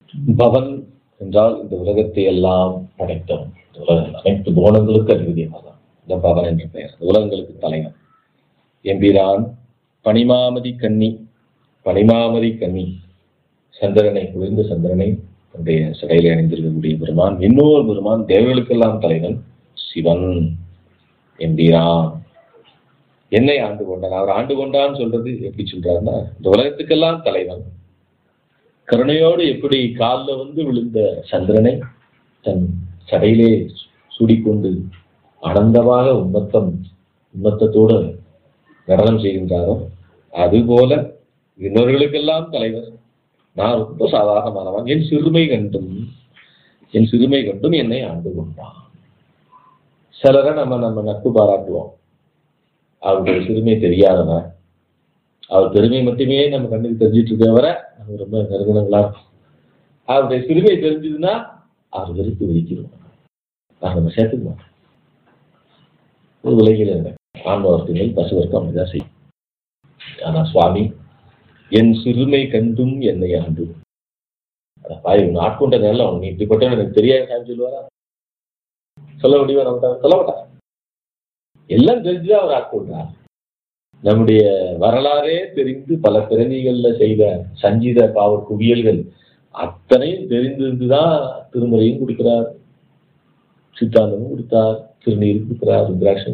பவன் என்றால் இந்த உலகத்தை எல்லாம் படைத்தவன் இந்த உலக அனைத்து புவனங்களுக்கு அதிபதி அவர்தான் இந்த பவன் என்ற பெயர் இந்த உலகங்களுக்கு தலைவன் எம்பிரான் பனிமாமதி கன்னி பனிமாமதி கன்னி சந்திரனை குளிர்ந்த சந்திரனை தன்னுடைய சிறையில் அணிந்திருக்கக்கூடிய பெருமான் இன்னொரு பெருமான் தேவர்களுக்கெல்லாம் தலைவன் சிவன் எம்பிரான் என்னை ஆண்டு கொண்டான் அவர் ஆண்டு கொண்டான்னு சொல்றது எப்படி சொல்றாருன்னா இந்த உலகத்துக்கெல்லாம் தலைவன் கருணையோடு எப்படி காலில் வந்து விழுந்த சந்திரனை தன் சடையிலே சூடிக்கொண்டு ஆனந்தமாக உன்னத்தம் உன்னத்தத்தோடு நடனம் செய்கின்றாரோ அதுபோல இன்னொருகளுக்கெல்லாம் தலைவர் நான் ரொம்ப சாதாரணமானவன் என் சிறுமை கண்டும் என் சிறுமை கண்டும் என்னை ஆண்டு கொண்டான் சிலரை நம்ம நம்ம நட்பு பாராட்டுவோம் அவருடைய சிறுமை தெரியாதவன் அவர் பெருமை மட்டுமே நம்ம கண்ணுக்கு தெரிஞ்சிட்டு இருக்கவரை நம்ம ரொம்ப நெருங்கினங்களா இருக்கும் அவருடைய சிறுமை தெரிஞ்சதுன்னா அவர் வெறுத்து வெடிக்கிறோம் நான் நம்ம சேர்த்துக்க மாட்டோம் ஒரு உலகில் ஆன்மவர்த்திகள் பசுவர்க்கம் அப்படிதான் செய்யும் ஆனா சுவாமி என் சிறுமை கண்டும் என்னை ஆண்டு பாய் உன் ஆட்கொண்ட நேரில் அவன் நீ இப்படிப்பட்ட எனக்கு தெரியாது சாமி சொல்லுவாரா சொல்ல முடியுமா நம்ம சொல்ல மாட்டார் எல்லாம் தெரிஞ்சுதான் அவர் ஆட்கொண்டார் நம்முடைய வரலாறே தெரிந்து பல பிறவிகள்ல செய்த சஞ்சீத பாவ குவியல்கள் அத்தனையும் தெரிந்திருந்துதான் திருமுறையும் கொடுக்கிறார் சித்தாந்தமும் கொடுத்தார் திருநீர் கொடுக்கிறார் ருத்ராட்சம்